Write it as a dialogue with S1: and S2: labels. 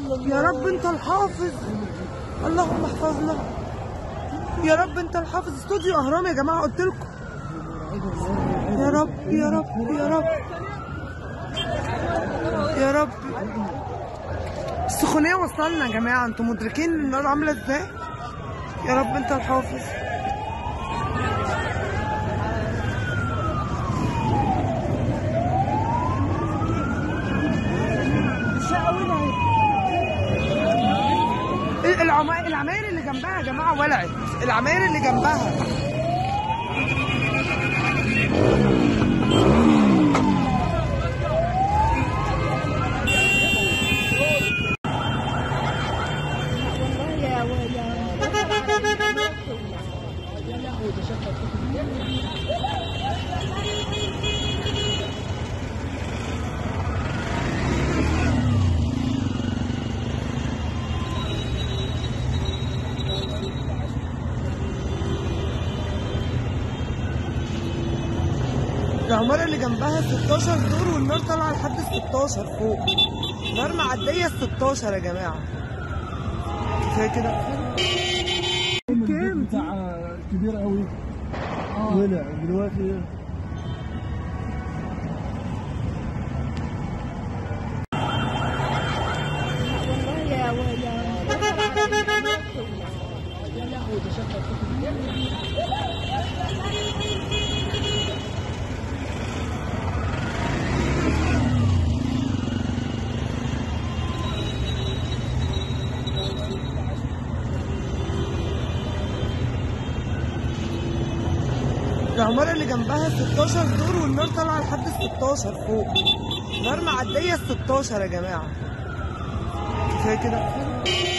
S1: يا رب انت الحافظ اللهم احفظنا يا رب انت الحافظ استوديو اهرام يا جماعه قلت لكم يا رب يا رب يا رب يا رب السخونيه وصلنا يا جماعه انتوا مدركين النار عامله ازاي يا رب انت الحافظ العما- العماير اللي جنبها يا جماعه ولعت العماير اللي جنبها العمارة اللي جنبها 16 دور والنار طالعة لحد ال 16 فوق نار معدية ال 16 يا جماعة كفاية كده كام؟
S2: بتاع كبير قوي ولع دلوقتي
S1: العمارة اللي جنبها 16 دور والنار طالعة لحد ال 16 فوق نار معدية ال 16 يا جماعة كفاية كده